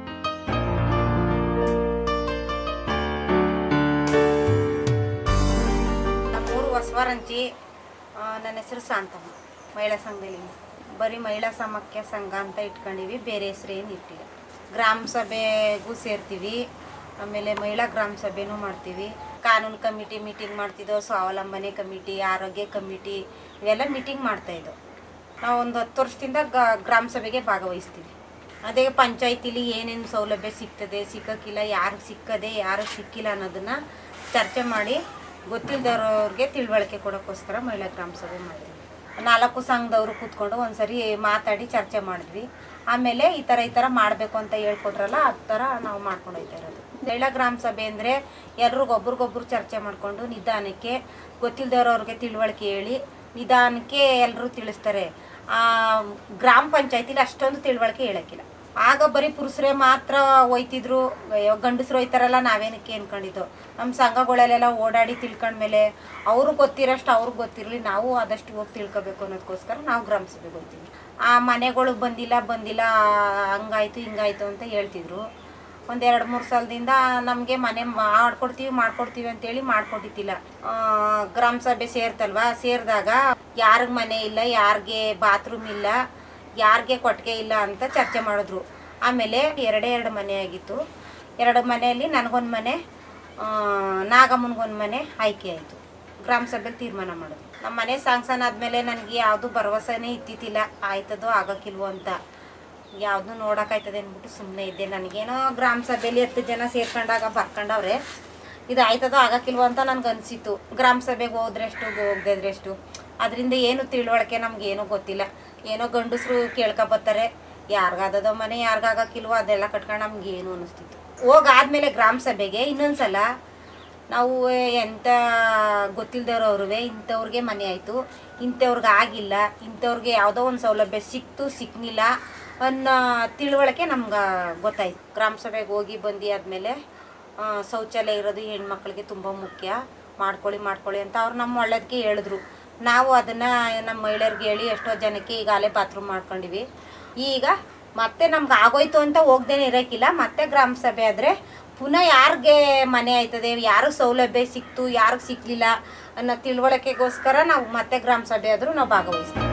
ನಮ್ಮೂರು ಹೊಸವರಂಚಿ ಆ, ನನ್ನ ಹೆಸರು ಶಾಂತಮ್ಮ ಮಹಿಳಾ ಸಂಘದಲ್ಲಿ ಬರೀ ಮಹಿಳಾ ಸಮಾಖ್ಯ ಸಂಘ ಅಂತ ಇಟ್ಕೊಂಡಿವಿ ಬೇರೆ ಹೆಸರು ಏನು ಇಟ್ಟಿಲ್ಲ ಗ್ರಾಮ ಸಭೆಗೂ ಸೇರ್ತೀವಿ ಆಮೇಲೆ ಮಹಿಳಾ ಗ್ರಾಮ ಸಭೆನೂ ಮಾಡ್ತೀವಿ ಕಾನೂನು ಕಮಿಟಿ ಮೀಟಿಂಗ್ ಮಾಡ್ತಿದ್ದೋ ಸ್ವಾವಲಂಬನೆ ಕಮಿಟಿ ಆರೋಗ್ಯ ಕಮಿಟಿ ಇವೆಲ್ಲ ಮೀಟಿಂಗ್ ಮಾಡ್ತಾಯಿದ್ದೋ ನಾವು ಒಂದು ಹತ್ತು ವರ್ಷದಿಂದ ಗ- ಗ್ರಾಮ ಸಭೆಗೆ ಭಾಗವಹಿಸ್ತೀವಿ ಅದೇ ಪಂಚಾಯತಿಲಿ ಏನೇನು ಸೌಲಭ್ಯ ಸಿಗ್ತದೆ ಸಿಕ್ಕಕ್ಕಿಲ್ಲ ಯಾರಿಗೆ ಸಿಕ್ಕದೆ ಯಾರಿಗೆ ಸಿಕ್ಕಿಲ್ಲ ಅನ್ನೋದನ್ನ ಚರ್ಚೆ ಮಾಡಿ ಗೊತ್ತಿಲ್ಲದವ್ರವ್ರಿಗೆ ತಿಳುವಳಿಕೆ ಕೊಡೋಕ್ಕೋಸ್ಕರ ಮಹಿಳಾ ಗ್ರಾಮ ಸಭೆ ಮಾಡಿದ್ವಿ ನಾಲ್ಕು ಸಂಘದವರು ಕೂತ್ಕೊಂಡು ಒಂದ್ಸರಿ ಮಾತಾಡಿ ಚರ್ಚೆ ಮಾಡಿದ್ವಿ ಆಮೇಲೆ ಈ ಥರ ಈ ಥರ ಮಾಡಬೇಕು ಅಂತ ಹೇಳ್ಕೊಟ್ರಲ್ಲ ಆ ಥರ ನಾವು ಮಾಡ್ಕೊಂಡು ಹೋಗ್ತಾ ಇರೋದು ಮಹಿಳಾ ಗ್ರಾಮ ಸಭೆ ಅಂದರೆ ಎಲ್ರಿಗೂ ಒಬ್ರಿಗೊಬ್ರು ಚರ್ಚೆ ಮಾಡಿಕೊಂಡು ನಿಧಾನಕ್ಕೆ ಗೊತ್ತಿಲ್ಲದವ್ರವ್ರಿಗೆ ತಿಳುವಳಿಕೆ ಹೇಳಿ ನಿಧಾನಕ್ಕೆ ಎಲ್ಲರೂ ತಿಳಿಸ್ತಾರೆ ಆ, ಗ್ರಾಮ ಪಂಚಾಯತಿಲಿ ಅಷ್ಟೊಂದು ತಿಳುವಳಿಕೆ ಹೇಳೋಕ್ಕಿಲ್ಲ ಆಗ ಬರೀ ಪುರುಷರೇ ಮಾತ್ರ ಒಯ್ತಿದ್ರು ಅಯ್ಯೋ ಗಂಡಸರು ಒಯ್ತಾರಲ್ಲ ನಾವೇನಕ್ಕೆ ಅನ್ಕೊಂಡಿದ್ದು ನಮ್ಮ ಸಂಘಗಳಲ್ಲೆಲ್ಲ ಓಡಾಡಿ ತಿಳ್ಕೊಂಡ್ಮೇಲೆ ಅವರು ಗೊತ್ತಿರೋಷ್ಟು ಅವ್ರಿಗೆ ಗೊತ್ತಿರಲಿ ನಾವು ಆದಷ್ಟು ಹೋಗಿ ತಿಳ್ಕೊಬೇಕು ಅನ್ನೋದಕ್ಕೋಸ್ಕರ ನಾವು ಗ್ರಾಮ ಸಭೆಗೆ ಹೋಗ್ತೀವಿ ಆ ಮನೆಗಳು ಬಂದಿಲ್ಲ ಬಂದಿಲ್ಲ ಹಂಗಾಯ್ತು ಹಿಂಗಾಯ್ತು ಅಂತ ಹೇಳ್ತಿದ್ರು ಒಂದು ಎರಡು ಮೂರು ಸಲದಿಂದ ನಮಗೆ ಮನೆ ಮಾಡ್ಕೊಡ್ತೀವಿ ಮಾಡ್ಕೊಡ್ತೀವಿ ಅಂತೇಳಿ ಮಾಡ್ಕೊಟ್ಟಿದ್ದಿಲ್ಲ ಆ, ಗ್ರಾಮ ಸಭೆ ಸೇರ್ತಲ್ವಾ ಸೇರಿದಾಗ ಯಾರಿಗೆ ಮನೆ ಇಲ್ಲ ಯಾರಿಗೆ ಬಾತ್ರೂಮ್ ಇಲ್ಲ ಯಾರಿಗೆ ಕೊಟ್ಟಿಗೆ ಇಲ್ಲ ಅಂತ ಚರ್ಚೆ ಮಾಡಿದ್ರು ಆಮೇಲೆ ಎರಡೇ ಎರಡು ಮನೆ ಆಗಿತ್ತು ಎರಡು ಮನೆಯಲ್ಲಿ ನನಗೊಂದು ಮನೆ ನಾಗಮ್ಮನಿಗೊಂದು ಮನೆ ಆಯ್ಕೆ ಆಯಿತು ಗ್ರಾಮ ಸಭೆಯಲ್ಲಿ ತೀರ್ಮಾನ ಮಾಡೋದು ನಮ್ಮ ಮನೆ ಸಾಂಗ್ಸನ್ ಆದಮೇಲೆ ನನಗೆ ಯಾವುದು ಭರವಸೆನೇ ಇದ್ದಿದ್ದಿಲ್ಲ ಆಯ್ತದೋ ಆಗೋಕ್ಕಿಲ್ವೋ ಅಂತ ಯಾವ್ದು ನೋಡೋಕ್ಕಾಯ್ತದೆ ಅಂದ್ಬಿಟ್ಟು ಸುಮ್ಮನೆ ಇದ್ದೆ ನನಗೇನೋ ಗ್ರಾಮ ಸಭೆಯಲ್ಲಿ ಹತ್ತು ಜನ ಸೇರ್ಕೊಂಡಾಗ ಬರ್ಕೊಂಡವ್ರೆ ಇದು ಆಯ್ತದೋ ಆಗಕ್ಕಿಲ್ವೋ ಅಂತ ನನಗೆ ಅನಿಸಿತು ಗ್ರಾಮ ಸಭೆಗೆ ಹೋದ್ರೆಷ್ಟು ಹೋಗ್ದಿದ್ರೆಷ್ಟು ಅದರಿಂದ ಏನು ತಿಳುವಳಿಕೆ ನಮ್ಗೆ ಏನೂ ಗೊತ್ತಿಲ್ಲ ಏನೋ ಗಂಡಸರು ಕೇಳ್ಕೊಬತ್ತಾರೆ ಯಾರಿಗಾದದೋ ಮನೆ ಯಾರಿಗಾಗಕ್ಕಿಲ್ವೋ ಅದೆಲ್ಲ ಕಟ್ಕೊಂಡು ನಮ್ಗೆ ಏನು ಅನಿಸ್ತಿತ್ತು ಹೋಗಾದ್ಮೇಲೆ ಗ್ರಾಮ ಸಭೆಗೆ ಇನ್ನೊಂದ್ಸಲ ನಾವು ಎಂಥ ಗೊತ್ತಿಲ್ದವ್ರವ್ರುವೆ ಇಂಥವ್ರಿಗೆ ಮನೆ ಆಯಿತು ಇಂಥವ್ರಿಗೆ ಆಗಿಲ್ಲ ಇಂಥವ್ರಿಗೆ ಯಾವುದೋ ಒಂದು ಸೌಲಭ್ಯ ಸಿಕ್ತು ಸಿಕ್ನಿಲ್ಲ ಅನ್ನೋ ತಿಳುವಳಿಕೆ ನಮ್ಗೆ ಗೊತ್ತಾಯ್ತು ಗ್ರಾಮ ಸಭೆಗೆ ಹೋಗಿ ಬಂದು ಆದಮೇಲೆ ಆ, ಶೌಚಾಲಯ ಇರೋದು ಹೆಣ್ಮಕ್ಳಿಗೆ ತುಂಬ ಮುಖ್ಯ ಮಾಡ್ಕೊಳ್ಳಿ ಮಾಡ್ಕೊಳ್ಳಿ ಅಂತ ಅವ್ರು ನಮ್ಮ ಒಳ್ಳೇದಕ್ಕೆ ಹೇಳಿದ್ರು ನಾವು ಅದನ್ನು ನಮ್ಮ ಮಹಿಳೆಯರಿಗೆ ಹೇಳಿ ಎಷ್ಟೋ ಜನಕ್ಕೆ ಈಗಾಗಲೇ ಬಾತ್ರೂಮ್ ಮಾಡ್ಕೊಂಡಿವಿ ಈಗ ಮತ್ತೆ ನಮ್ಗೆ ಆಗೋಯ್ತು ಅಂತ ಹೋಗ್ದೇನೆ ಇರೋಕ್ಕಿಲ್ಲ ಮತ್ತೆ ಗ್ರಾಮ ಸಭೆ ಆದರೆ ಪುನಃ ಯಾರಿಗೆ ಮನೆ ಆಯ್ತದೆ ಯಾರಿಗೆ ಸೌಲಭ್ಯ ಸಿಕ್ತು ಯಾರಿಗೆ ಸಿಕ್ಕಲಿಲ್ಲ ಅನ್ನೋ ತಿಳುವಳಿಕೆಗೋಸ್ಕರ ನಾವು ಮತ್ತೆ ಗ್ರಾಮ ಸಭೆ ಆದರೂ ನಾವು ಭಾಗವಹಿಸ್ತೀವಿ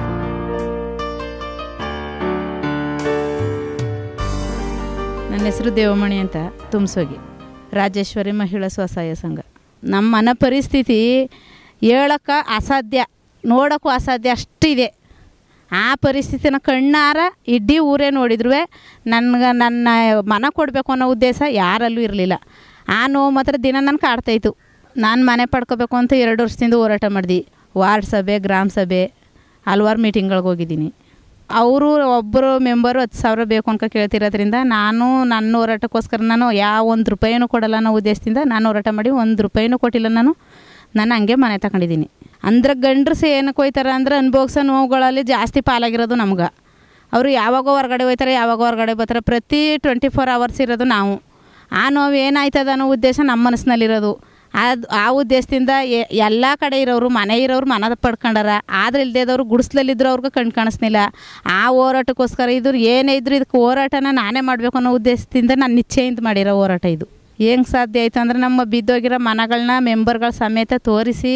ನನ್ನ ಹೆಸರು ದೇವಮಣಿ ಅಂತ ತುಮ್ಸೋಗಿ ರಾಜೇಶ್ವರಿ ಮಹಿಳಾ ಸ್ವಸಹಾಯ ಸಂಘ ನಮ್ಮ ಮನ ಪರಿಸ್ಥಿತಿ ಹೇಳೋಕ್ಕೆ ಅಸಾಧ್ಯ ನೋಡೋಕ್ಕೂ ಅಸಾಧ್ಯ ಅಷ್ಟಿದೆ ಆ ಪರಿಸ್ಥಿತಿನ ಕಣ್ಣಾರ ಇಡೀ ಊರೇ ನೋಡಿದ್ರು ನನಗೆ ನನ್ನ ಮನ ಕೊಡಬೇಕು ಅನ್ನೋ ಉದ್ದೇಶ ಯಾರಲ್ಲೂ ಇರಲಿಲ್ಲ ಆ ನೋವು ಮಾತ್ರ ದಿನ ನನಗೆ ಕಾಡ್ತಾಯಿತ್ತು ನಾನು ಮನೆ ಪಡ್ಕೋಬೇಕು ಅಂತ ಎರಡು ವರ್ಷದಿಂದ ಹೋರಾಟ ಮಾಡಿದೆ ವಾರ್ಡ್ ಸಭೆ ಗ್ರಾಮ ಸಭೆ ಹಲ್ವಾರು ಮೀಟಿಂಗ್ಗಳಿಗೆ ಹೋಗಿದ್ದೀನಿ ಅವರು ಒಬ್ಬರು ಮೆಂಬರು ಹತ್ತು ಸಾವಿರ ಬೇಕು ಅನ್ಕ ಕೇಳ್ತಿರೋದ್ರಿಂದ ನಾನು ನನ್ನ ಹೋರಾಟಕ್ಕೋಸ್ಕರ ನಾನು ಯಾವ ಒಂದು ರೂಪಾಯಿನೂ ಕೊಡಲ್ಲ ಅನ್ನೋ ಉದ್ದೇಶದಿಂದ ನಾನು ಹೋರಾಟ ಮಾಡಿ ಒಂದು ರೂಪಾಯಿನೂ ಕೊಟ್ಟಿಲ್ಲ ನಾನು ನಾನು ಹಂಗೆ ಮನೆ ತಗೊಂಡಿದ್ದೀನಿ ಅಂದ್ರೆ ಗಂಡಸು ಏನಕ್ಕೆ ಹೋಯ್ತಾರೆ ಅಂದ್ರೆ ಅನುಭವಿಸೋ ನೋವುಗಳಲ್ಲಿ ಜಾಸ್ತಿ ಪಾಲಾಗಿರೋದು ನಮ್ಗೆ ಅವರು ಯಾವಾಗ ಹೊರಗಡೆ ಹೋಯ್ತಾರೆ ಯಾವಾಗ ಹೊರಗಡೆ ಬರ್ತಾರೆ ಪ್ರತಿ ಟ್ವೆಂಟಿ ಫೋರ್ ಅವರ್ಸ್ ಇರೋದು ನಾವು ಆ ನೋವು ಏನಾಯ್ತದ ಅನ್ನೋ ಉದ್ದೇಶ ನಮ್ಮ ಮನಸ್ಸಿನಲ್ಲಿರೋದು ಅದು ಆ ಉದ್ದೇಶದಿಂದ ಎಲ್ಲ ಕಡೆ ಇರೋರು ಮನೆ ಇರೋರು ಮನ ಪಡ್ಕೊಂಡಾರ ಆದ್ರೆ ಇಲ್ದೇದವ್ರು ಗುಡಿಸ್ಲಲ್ಲಿದ್ರು ಅವ್ರಿಗೆ ಕಣ್ ಕಾಣಿಸ್ನಿಲ್ಲ ಆ ಹೋರಾಟಕ್ಕೋಸ್ಕರ ಇದು ಏನೇ ಇದ್ರು ಇದಕ್ಕೆ ಹೋರಾಟನ ನಾನೇ ಮಾಡಬೇಕು ಅನ್ನೋ ಉದ್ದೇಶದಿಂದ ನಾನು ನಿಶ್ಚಯಿಂದ ಮಾಡಿರೋ ಹೋರಾಟ ಇದು ಹೆಂಗೆ ಸಾಧ್ಯ ಆಯಿತು ಅಂದ್ರೆ ನಮ್ಮ ಬಿದ್ದೋಗಿರೋ ಮನಗಳನ್ನ ಮೆಂಬರ್ಗಳ ಸಮೇತ ತೋರಿಸಿ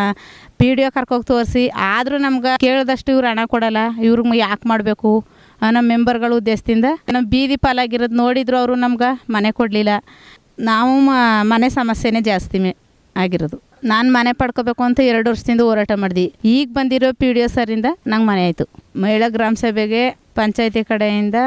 ಪಿ ಡಿ ಒ ಕರ್ಕೋಗಿ ತೋರಿಸಿ ಆದರೂ ನಮ್ಗೆ ಕೇಳಿದಷ್ಟು ಇವ್ರು ಹಣ ಕೊಡಲ್ಲ ಇವ್ರಿಗೆ ಯಾಕೆ ಮಾಡಬೇಕು ನಮ್ಮ ಮೆಂಬರ್ಗಳ ಉದ್ದೇಶದಿಂದ ನಮ್ಮ ಬೀದಿ ಪಾಲಾಗಿರೋದು ನೋಡಿದ್ರು ಅವರು ನಮ್ಗೆ ಮನೆ ಕೊಡಲಿಲ್ಲ ನಾವು ಮ- ಮನೆ ಸಮಸ್ಯೆನೇ ಜಾಸ್ತಿ ಮೇ ಆಗಿರೋದು ನಾನು ಮನೆ ಪಡ್ಕೋಬೇಕು ಅಂತ ಎರಡು ವರ್ಷದಿಂದ ಹೋರಾಟ ಮಾಡಿದೆ ಈಗ ಬಂದಿರೋ ಪಿ ಡಿ ಒ ಸರಿಂದ ನಂಗೆ ಮನೆ ಆಯಿತು ಮಹಿಳಾ ಗ್ರಾಮ ಸಭೆಗೆ ಪಂಚಾಯತಿ ಕಡೆಯಿಂದ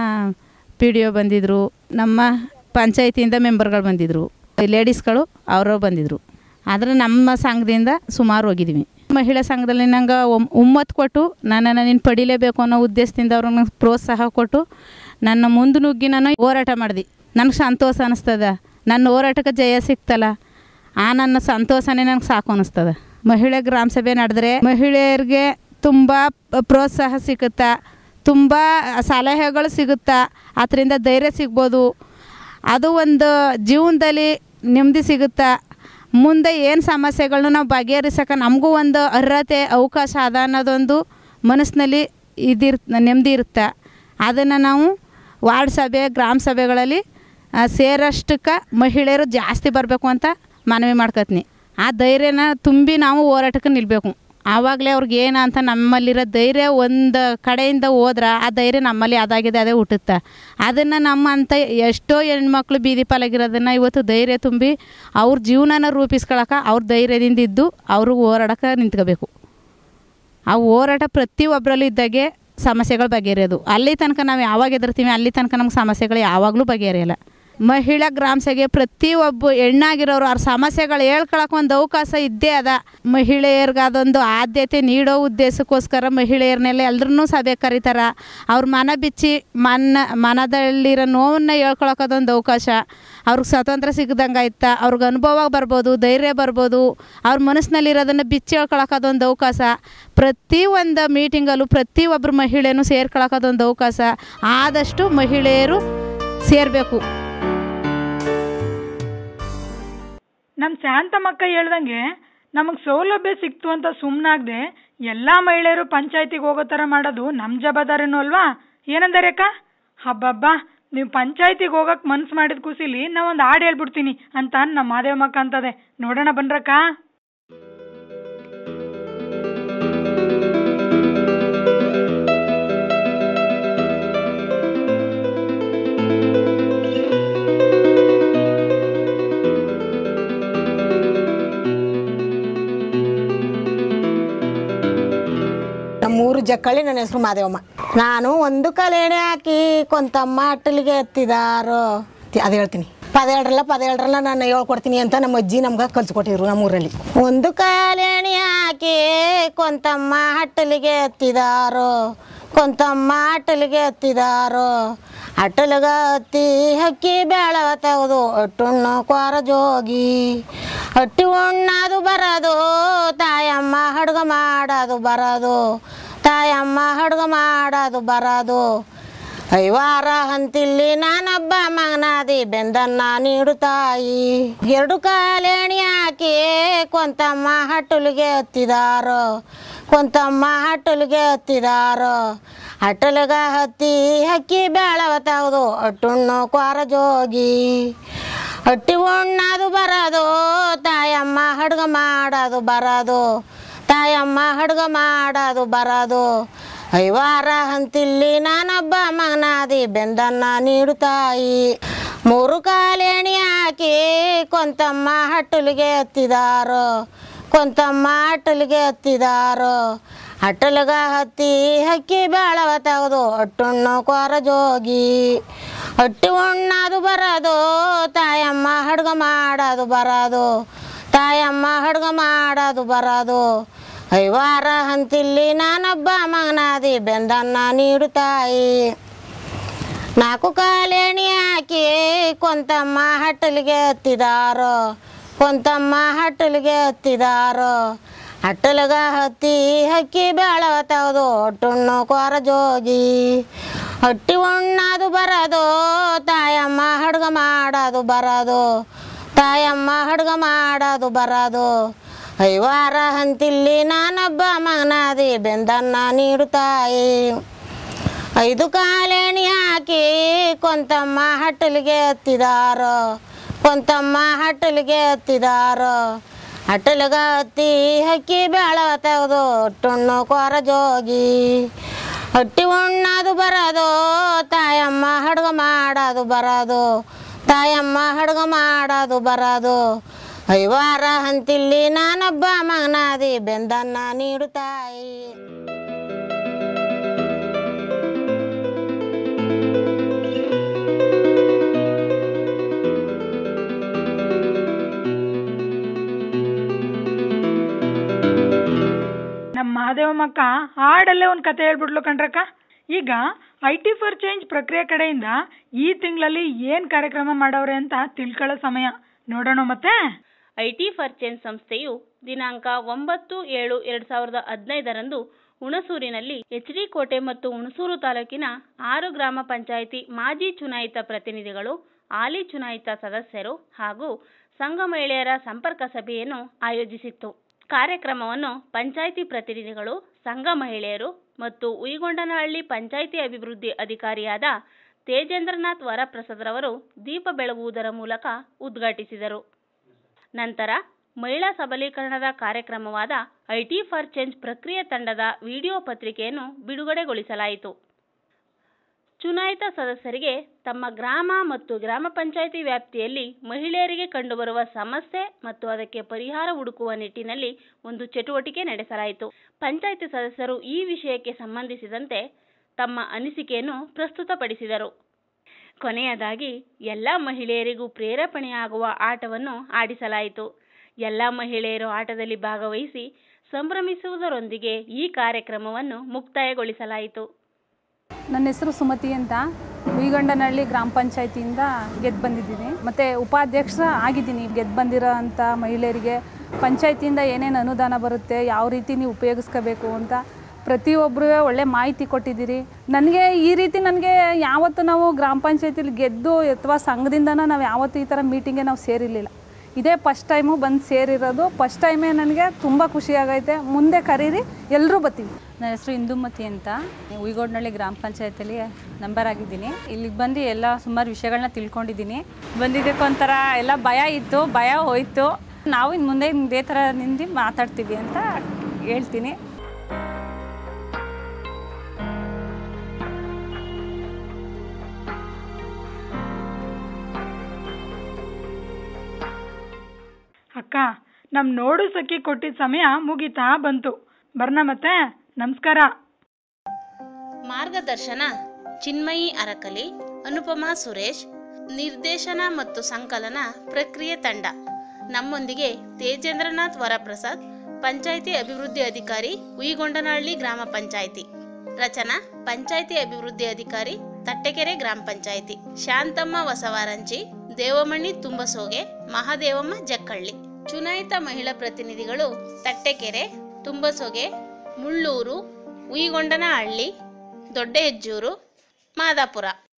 ಪಿ ಡಿ ಒ ಬಂದಿದ್ದರು ನಮ್ಮ ಪಂಚಾಯತಿಯಿಂದ ಮೆಂಬರ್ಗಳು ಬಂದಿದ್ದರು ಲೇಡೀಸ್ಗಳು ಅವರು ಬಂದಿದ್ದರು ಆದರೆ ನಮ್ಮ ಸಂಘದಿಂದ ಸುಮಾರು ಹೋಗಿದ್ದೀವಿ ಮಹಿಳಾ ಸಂಘದಲ್ಲಿ ನಂಗೆ ಒಮ್ಮತ್ತು ಕೊಟ್ಟು ನನ್ನನ್ನು ನೀನು ಪಡಿಲೇಬೇಕು ಅನ್ನೋ ಉದ್ದೇಶದಿಂದ ಅವ್ರಿಗೆ ಪ್ರೋತ್ಸಾಹ ಕೊಟ್ಟು ನನ್ನ ಮುಂದೆ ನುಗ್ಗಿ ನಾನು ಹೋರಾಟ ಮಾಡಿದೆ ನನಗೆ ಸಂತೋಷ ಅನ್ನಿಸ್ತದ ನನ್ನ ಹೋರಾಟಕ್ಕೆ ಜಯ ಸಿಕ್ತಲ್ಲ ಆ ನನ್ನ ಸಂತೋಷನೇ ನನಗೆ ಸಾಕು ಅನ್ನಿಸ್ತದ ಮಹಿಳೆ ಗ್ರಾಮ ಸಭೆ ನಡೆದ್ರೆ ಮಹಿಳೆಯರಿಗೆ ತುಂಬ ಪ್ರೋತ್ಸಾಹ ಸಿಗುತ್ತಾ ತುಂಬ ಸಲಹೆಗಳು ಸಿಗುತ್ತಾ ಅದರಿಂದ ಧೈರ್ಯ ಸಿಗ್ಬೋದು ಅದು ಒಂದು ಜೀವನದಲ್ಲಿ ನೆಮ್ಮದಿ ಸಿಗುತ್ತಾ ಮುಂದೆ ಏನು ಸಮಸ್ಯೆಗಳನ್ನ ನಾವು ಬಗೆಹರಿಸೋಕೆ ನಮಗೂ ಒಂದು ಅರ್ಹತೆ ಅವಕಾಶ ಅದ ಅನ್ನೋದೊಂದು ಮನಸ್ಸಿನಲ್ಲಿ ಇದಿರ್ ನೆಮ್ಮದಿ ಇರುತ್ತೆ ಅದನ್ನು ನಾವು ವಾರ್ಡ್ ಸಭೆ ಗ್ರಾಮ ಸಭೆಗಳಲ್ಲಿ ಆ, ಸೇರಷ್ಟಕ್ಕೆ ಮಹಿಳೆಯರು ಜಾಸ್ತಿ ಬರಬೇಕು ಅಂತ ಮನವಿ ಮಾಡ್ಕೊತೀನಿ ಆ ಧೈರ್ಯನ ತುಂಬಿ ನಾವು ಹೋರಾಟಕ್ಕೆ ನಿಲ್ಲಬೇಕು ಆವಾಗಲೇ ಅವ್ರಿಗೆ ಏನು ಅಂತ ನಮ್ಮಲ್ಲಿರೋ ಧೈರ್ಯ ಒಂದು ಕಡೆಯಿಂದ ಹೋದ್ರೆ ಆ ಧೈರ್ಯ ನಮ್ಮಲ್ಲಿ ಅದಾಗಿದೆ ಅದೇ ಹುಟ್ಟುತ್ತೆ ಅದನ್ನು ನಮ್ಮಂಥ ಎಷ್ಟೋ ಹೆಣ್ಮಕ್ಳು ಬೀದಿ ಪಾಲಾಗಿರೋದನ್ನು ಇವತ್ತು ಧೈರ್ಯ ತುಂಬಿ ಅವ್ರ ಜೀವನನ ರೂಪಿಸ್ಕೊಳಕ್ಕೆ ಅವ್ರ ಧೈರ್ಯದಿಂದ ಇದ್ದು ಅವರು ಹೋರಾಡಕ್ಕೆ ನಿಂತ್ಕೋಬೇಕು ಆ ಹೋರಾಟ ಪ್ರತಿಯೊಬ್ಬರಲ್ಲೂ ಇದ್ದಾಗೆ ಸಮಸ್ಯೆಗಳು ಬಗೆಹರಿಯೋದು ಅಲ್ಲಿ ತನಕ ನಾವು ಯಾವಾಗ ಎದುರ್ತೀವಿ ಅಲ್ಲಿ ತನಕ ನಮ್ಗೆ ಸಮಸ್ಯೆಗಳು ಯಾವಾಗಲೂ ಬಗೆಹರಿಯಲ್ಲ ಮಹಿಳಾ ಗ್ರಾಮ ಸಭೆಗೆ ಪ್ರತಿಯೊಬ್ಬ ಹೆಣ್ಣಾಗಿರೋರು ಅವ್ರ ಸಮಸ್ಯೆಗಳು ಹೇಳ್ಕೊಳಕ್ಕೆ ಒಂದು ಅವಕಾಶ ಇದ್ದೇ ಅದ ಮಹಿಳೆಯರಿಗೆ ಅದೊಂದು ಆದ್ಯತೆ ನೀಡೋ ಉದ್ದೇಶಕ್ಕೋಸ್ಕರ ಮಹಿಳೆಯರನ್ನೆಲ್ಲ ಎಲ್ಲರನ್ನೂ ಸಭೆ ಕರೀತಾರ ಅವ್ರ ಮನ ಬಿಚ್ಚಿ ಮನ ಮನದಲ್ಲಿರೋ ನೋವನ್ನು ಹೇಳ್ಕೊಳಕ್ಕೆ ಅದೊಂದು ಅವಕಾಶ ಅವ್ರಿಗೆ ಸ್ವಾತಂತ್ರ್ಯ ಸಿಗ್ದಂಗೆ ಆಯ್ತಾ ಅವ್ರಿಗೆ ಅನುಭವ ಬರ್ಬೋದು ಧೈರ್ಯ ಬರ್ಬೋದು ಅವ್ರ ಮನಸ್ಸಿನಲ್ಲಿರೋದನ್ನು ಬಿಚ್ಚಿ ಹೇಳ್ಕೊಳಕ್ಕೆ ಅದೊಂದು ಅವಕಾಶ ಪ್ರತಿ ಒಂದು ಮೀಟಿಂಗಲ್ಲೂ ಪ್ರತಿಯೊಬ್ಬರು ಮಹಿಳೆನೂ ಸೇರ್ಕೊಳಕ್ಕೆ ಅದೊಂದು ಅವಕಾಶ ಆದಷ್ಟು ಮಹಿಳೆಯರು ಸೇರಬೇಕು ನಮ್ಮ ಶಾಂತಮ್ಮಕ್ಕ ಹೇಳ್ದಂಗೆ ನಮಗೆ ಸೌಲಭ್ಯ ಸಿಕ್ತು ಅಂತ ಸುಮ್ಮನಾಗದೆ ಎಲ್ಲ ಮಹಿಳೆಯರು ಪಂಚಾಯತಿಗೆ ಹೋಗೋ ಥರ ಮಾಡೋದು ನಮ್ಮ ಜವಾಬ್ದಾರಿನೂ ಅಲ್ವಾ ಏನಂದರೆ ಅಕ್ಕ ಹಬ್ಬಬ್ಬಾ ನೀವು ಪಂಚಾಯತಿಗೆ ಹೋಗಕ್ಕೆ ಮನ್ಸು ಮಾಡಿದ ಖುಷಿಲಿ ನಾ ಒಂದು ಹಾಡು ಹೇಳ್ಬಿಡ್ತೀನಿ ಅಂತ ನಮ್ಮ ಮಾದೇವಮ್ಮಕ್ಕ ಅಂತದೆ ನೋಡೋಣ ಬನ್ರಕ್ಕ ನಮ್ಮೂರು ಜಕ್ಕಳ್ಳಿ ನನ್ನ ಹೆಸರು ಮಾದೇವಮ್ಮ ನಾನು ಒಂದು ಕಲೆಣೆ ಹಾಕಿ ಕೊಂತಮ್ಮ ಅಟ್ಟಲಿಗೆ ಎತ್ತಿದಾರೋ ತಿ- ಅದು ಹೇಳ್ತೀನಿ ಪದೇಳ್ರಲ್ಲ ಪದೇಳ್ರಲ್ಲ ನಾನು ಹೇಳ್ಕೊಡ್ತೀನಿ ಅಂತ ನಮ್ಮ ಅಜ್ಜಿ ನಮ್ಗೆ ಕಲ್ಸ್ಕೊಟ್ಟಿದ್ರು ನಮ್ಮೂರಲ್ಲಿ ಒಂದು ಕಾಲೇಣಿ ಹಾಕಿ ಕೊಂತಮ್ಮ ಹಟ್ಟಲಿಗೆ ಎತ್ತಿದಾರೋ ಕೊಂತಮ್ಮ ಅಟ್ಟಲಿಗೆ ಎತ್ತಿದಾರೋ ಅಟ್ಟಲಿಗ ಹತ್ತಿ ಹಕ್ಕಿ ಬೇಳ ತೆಗೆದು ಅಟ್ಟುಣ್ಣು ಕ್ವಾರ ಜೋಗಿ ಹಟ್ಟಿ ಉಣ್ಣದು ಬರದು ತಾಯಮ್ಮ ಹಡ್ಗ ಮಾಡೋದು ಬರದು ತಾಯಮ್ಮ ಹಡ್ಗ ಮಾಡೋದು ಬರದು ಐವಾರ ಹಂತಿಲ್ಲಿ ನಾನೊಬ್ಬ ಮಗನಾದಿ ಬೆಂದನ್ನ ನೀಡು ತಾಯಿ ಎರಡು ಕಾಲೇಣಿ ಹಾಕಿ ಕೊಂತಮ್ಮ ಹಟ್ಟುಲಿಗೆ ಹತ್ತಿದಾರೋ ಕೊಂತಮ್ಮ ಹಟ್ಟುಲಿಗೆ ಹತ್ತಿದಾರೋ ಹಟ್ಟಲಿಗ ಹತ್ತಿ ಹಕ್ಕಿ ಬೇಳವ ತೆಗೆದು ಅಟ್ಟುಣ್ಣು ಕ್ವಾರ ಜೋಗಿ ಹಟ್ಟಿ ಉಣ್ಣದು ಬರೋದು ತಾಯಮ್ಮ ಹಡ್ಗ ಮಾಡೋದು ಬರೋದು ತಾಯಮ್ಮ ಹಡ್ಗ ಮಾಡೋದು ಬರೋದು ಐವಾರ ಹಂತಿಲ್ಲಿ ನಾನೊಬ್ಬ ಮಗನಾದಿ ಬೆಂದನ್ನ ನೀಡು ತಾಯಿ ಮೂರು ಕಾಲೇಣಿ ಹಾಕಿ ಕೊಂತಮ್ಮ ಹಟ್ಟಲಿಗೆ ಹತ್ತಿದಾರೋ ಕೊಂತಮ್ಮ ಹಟ್ಟಲಿಗೆ ಹತ್ತಿದಾರೋ ಹಟ್ಟಲಿಗ ಹತ್ತಿ ಹಕ್ಕಿ ಬೇಳವ ತೆಗೆದು ಅಟ್ಟುಣ್ಣು ಕ್ವಾರ ಜೋಗಿ ಹೊಟ್ಟಿ ಉಣ್ಣದು ಬರೋದು ತಾಯಮ್ಮ ಹಡ್ಗ ಮಾಡೋದು ಬರೋದು ತಾಯಮ್ಮ ಹಡ್ಗ ಮಾಡೋದು ಬರೋದು ಐವಾರ ಹಂತಿಲ್ಲಿ ನಾನೊಬ್ಬ ಮಗನಾದಿ ಬೆಂದನ್ನ ನೀಡು ತಾಯಿ ನಾಲ್ಕು ಕಾಲೇಣಿ ಹಾಕಿ ಕೊಂತಮ್ಮ ಹಟ್ಟಲಿಗೆ ಹತ್ತಿದಾರೋ ಕೊಂತಮ್ಮ ಹಟ್ಟಲಿಗೆ ಹತ್ತಿದಾರೋ ಹಟ್ಟಲಿಗ ಹತ್ತಿ ಹಕ್ಕಿ ಬೇಳವ ತೆಗೆದು ಒಟ್ಟುಣ್ಣು ಕೊರ ಜೋಗಿ ಹೊಟ್ಟಿ ಉಣ್ಣದು ಬರೋದು ತಾಯಮ್ಮ ಹಡ್ಗ ಮಾಡೋದು ಬರೋದು ತಾಯಮ್ಮ ಹಡ್ಗ ಮಾಡೋದು ಬರೋದು ಐವಾರ ಹಂತಿಲ್ಲಿ ನಾನೊಬ್ಬ ಮಗನಾದಿ ಬೆಂದನ್ನ ನೀಡು ತಾಯಿ ಐದು ಕಾಲೇಣಿ ಹಾಕಿ ಕೊಂತಮ್ಮ ಹಟ್ಟಲಿಗೆ ಹತ್ತಿದಾರೋ ಕೊಂತಮ್ಮ ಹಟ್ಟಲಿಗೆ ಹತ್ತಿದಾರೋ ಹಟ್ಟಲಿಗ ಹತ್ತಿ ಹಕ್ಕಿ ಬೇಳ ತೆಗೆದು ಟುಣ್ಣು ಕೊರ ಜೋಗಿ ಹೊಟ್ಟಿ ಉಣ್ಣದು ಬರೋದು ತಾಯಮ್ಮ ಹಡ್ಗ ಮಾಡೋದು ಬರೋದು ತಾಯಮ್ಮ ಹಡ್ಗ ಮಾಡೋದು ಬರೋದು ಐವಾರ ಹಂತಿಲ್ಲಿ ನಾನೊಬ್ಬ ಮಗನಾದಿ ಬೆಂದನ್ನ ನೀಡು ತಾಯಿ ನಮ್ಮ ಮಹಾದೇವಮ್ಮಕ್ಕ ಹಾಡಲ್ಲೇ ಒಂದು ಕತೆ ಹೇಳ್ಬಿಡ್ಲು ಕಣ್ರಕ್ಕ ಈಗ ಐ ಟಿ ಫಾರ್ ಚೇಂಜ್ ಪ್ರಕ್ರಿಯೆ ಕಡೆಯಿಂದ ಈ ತಿಂಗಳಲ್ಲಿ ಏನ್ ಕಾರ್ಯಕ್ರಮ ಮಾಡವ್ರೆ ಅಂತ ತಿಳ್ಕೊಳ್ಳೋ ಸಮಯ ನೋಡೋಣ ಮತ್ತೆ ಐ ಟಿ ಫರ್ಚೇನ್ ಸಂಸ್ಥೆಯು ದಿನಾಂಕ ಒಂಬತ್ತು ಏಳು ಎರಡು ಸಾವಿರದ ಹದಿನೈದರಂದು ಹುಣಸೂರಿನಲ್ಲಿ ಎಚ್ ಡಿ ಕೋಟೆ ಮತ್ತು ಹುಣಸೂರು ತಾಲೂಕಿನ ಆರು ಗ್ರಾಮ ಪಂಚಾಯಿತಿ ಮಾಜಿ ಚುನಾಯಿತ ಪ್ರತಿನಿಧಿಗಳು ಹಾಲಿ ಚುನಾಯಿತ ಸದಸ್ಯರು ಹಾಗೂ ಸಂಘ ಮಹಿಳೆಯರ ಸಂಪರ್ಕ ಸಭೆಯನ್ನು ಆಯೋಜಿಸಿತ್ತು ಕಾರ್ಯಕ್ರಮವನ್ನು ಪಂಚಾಯಿತಿ ಪ್ರತಿನಿಧಿಗಳು ಸಂಘ ಮಹಿಳೆಯರು ಮತ್ತು ಉಯಿಗೊಂಡನಹಳ್ಳಿ ಪಂಚಾಯಿತಿ ಅಭಿವೃದ್ಧಿ ಅಧಿಕಾರಿಯಾದ ತೇಜೇಂದ್ರನಾಥ್ ವರಪ್ರಸಾದ್ರವರು ದೀಪ ಬೆಳಗುವುದರ ಮೂಲಕ ಉದ್ಘಾಟಿಸಿದರು ನಂತರ ಮಹಿಳಾ ಸಬಲೀಕರಣದ ಕಾರ್ಯಕ್ರಮವಾದ ಐಟಿ ಫಾರ್ ಚೇಂಜ್ ಪ್ರಕ್ರಿಯೆ ತಂಡದ ವಿಡಿಯೋ ಪತ್ರಿಕೆಯನ್ನು ಬಿಡುಗಡೆಗೊಳಿಸಲಾಯಿತು ಚುನಾಯಿತ ಸದಸ್ಯರಿಗೆ ತಮ್ಮ ಗ್ರಾಮ ಮತ್ತು ಗ್ರಾಮ ಪಂಚಾಯಿತಿ ವ್ಯಾಪ್ತಿಯಲ್ಲಿ ಮಹಿಳೆಯರಿಗೆ ಕಂಡುಬರುವ ಸಮಸ್ಯೆ ಮತ್ತು ಅದಕ್ಕೆ ಪರಿಹಾರ ಹುಡುಕುವ ನಿಟ್ಟಿನಲ್ಲಿ ಒಂದು ಚಟುವಟಿಕೆ ನಡೆಸಲಾಯಿತು ಪಂಚಾಯಿತಿ ಸದಸ್ಯರು ಈ ವಿಷಯಕ್ಕೆ ಸಂಬಂಧಿಸಿದಂತೆ ತಮ್ಮ ಅನಿಸಿಕೆಯನ್ನು ಪ್ರಸ್ತುತಪಡಿಸಿದರು ಕೊನೆಯದಾಗಿ ಎಲ್ಲ ಮಹಿಳೆಯರಿಗೂ ಪ್ರೇರೇಪಣೆಯಾಗುವ ಆಟವನ್ನು ಆಡಿಸಲಾಯಿತು ಎಲ್ಲ ಮಹಿಳೆಯರು ಆಟದಲ್ಲಿ ಭಾಗವಹಿಸಿ ಸಂಭ್ರಮಿಸುವುದರೊಂದಿಗೆ ಈ ಕಾರ್ಯಕ್ರಮವನ್ನು ಮುಕ್ತಾಯಗೊಳಿಸಲಾಯಿತು ನನ್ನ ಹೆಸರು ಸುಮತಿ ಅಂತ ಉಯಿಗೊಂಡನಹಳ್ಳಿ ಗ್ರಾಮ ಪಂಚಾಯತಿಯಿಂದ ಗೆದ್ದು ಬಂದಿದ್ದೀನಿ ಮತ್ತು ಉಪಾಧ್ಯಕ್ಷ ಆಗಿದ್ದೀನಿ ಗೆದ್ದು ಬಂದಿರೋ ಅಂಥ ಮಹಿಳೆಯರಿಗೆ ಪಂಚಾಯತಿಯಿಂದ ಏನೇನು ಅನುದಾನ ಬರುತ್ತೆ ಯಾವ ರೀತಿ ನೀವು ಉಪಯೋಗಿಸ್ಕೋಬೇಕು ಅಂತ ಪ್ರತಿಯೊಬ್ಬರೂ ಒಳ್ಳೆ ಮಾಹಿತಿ ಕೊಟ್ಟಿದ್ದೀರಿ ನನಗೆ ಈ ರೀತಿ ನನಗೆ ಯಾವತ್ತು ನಾವು ಗ್ರಾಮ ಪಂಚಾಯತಿಲಿ ಗೆದ್ದು ಅಥವಾ ಸಂಘದಿಂದನ ನಾವು ಯಾವತ್ತೂ ಈ ಥರ ಮೀಟಿಂಗ್ಗೆ ನಾವು ಸೇರಿರಲಿಲ್ಲ ಇದೇ ಫಸ್ಟ್ ಟೈಮು ಬಂದು ಸೇರಿರೋದು ಫಸ್ಟ್ ಟೈಮೇ ನನಗೆ ತುಂಬ ಖುಷಿಯಾಗೈತೆ ಮುಂದೆ ಕರೀರಿ ಎಲ್ಲರೂ ಬರ್ತೀವಿ ನನ್ನ ಹೆಸರು ಇಂದುಮತಿ ಅಂತ ಉಯ್ಗೋಡ್ನಳ್ಳಿ ಗ್ರಾಮ ಪಂಚಾಯತಿಯಲ್ಲಿ ನಂಬರ್ ಆಗಿದ್ದೀನಿ ಇಲ್ಲಿಗೆ ಬಂದು ಎಲ್ಲ ಸುಮಾರು ವಿಷಯಗಳನ್ನ ತಿಳ್ಕೊಂಡಿದ್ದೀನಿ ಬಂದಿದ್ದಕ್ಕೆ ಒಂಥರ ಎಲ್ಲ ಭಯ ಇತ್ತು ಭಯ ಹೋಯ್ತು ನಾವು ಇನ್ನು ಮುಂದೆ ಇದೇ ಥರ ನಿಂದು ಮಾತಾಡ್ತೀವಿ ಅಂತ ಹೇಳ್ತೀನಿ ಅಕ್ಕ ನಮ್ ನೋಡು ಸಖಿ ಕೊಟ್ಟಿದ್ದ ಸಮಯ ಮುಗಿತಾ ಬಂತು ಬರ್ನ ಮತ್ತೆ ನಮಸ್ಕಾರ ಮಾರ್ಗದರ್ಶನ ಚಿನ್ಮಯಿ ಅರಕಲಿ ಅನುಪಮಾ ಸುರೇಶ್ ನಿರ್ದೇಶನ ಮತ್ತು ಸಂಕಲನ ಪ್ರಕ್ರಿಯೆ ತಂಡ ನಮ್ಮೊಂದಿಗೆ ತೇಜೇಂದ್ರನಾಥ್ ವರಪ್ರಸಾದ್ ಪಂಚಾಯಿತಿ ಅಭಿವೃದ್ಧಿ ಅಧಿಕಾರಿ ಉಯಿಗೊಂಡನಹಳ್ಳಿ ಗ್ರಾಮ ಪಂಚಾಯಿತಿ ರಚನಾ ಪಂಚಾಯಿತಿ ಅಭಿವೃದ್ಧಿ ಅಧಿಕಾರಿ ತಟ್ಟೆಕೆರೆ ಗ್ರಾಮ ಪಂಚಾಯಿತಿ ಶಾಂತಮ್ಮ ವಸವಾರಂಚಿ ದೇವಮಣಿ ತುಂಬಸೋಗೆ ಮಹಾದೇವಮ್ಮ ಜಕ್ಕಳ್ಳಿ ಚುನಾಯಿತ ಮಹಿಳಾ ಪ್ರತಿನಿಧಿಗಳು ತಟ್ಟೆಕೆರೆ ತುಂಬಸೊಗೆ ಮುಳ್ಳೂರು ಉಯಿಗೊಂಡನಹಳ್ಳಿ ದೊಡ್ಡ ಹೆಜ್ಜೂರು ಮಾದಾಪುರ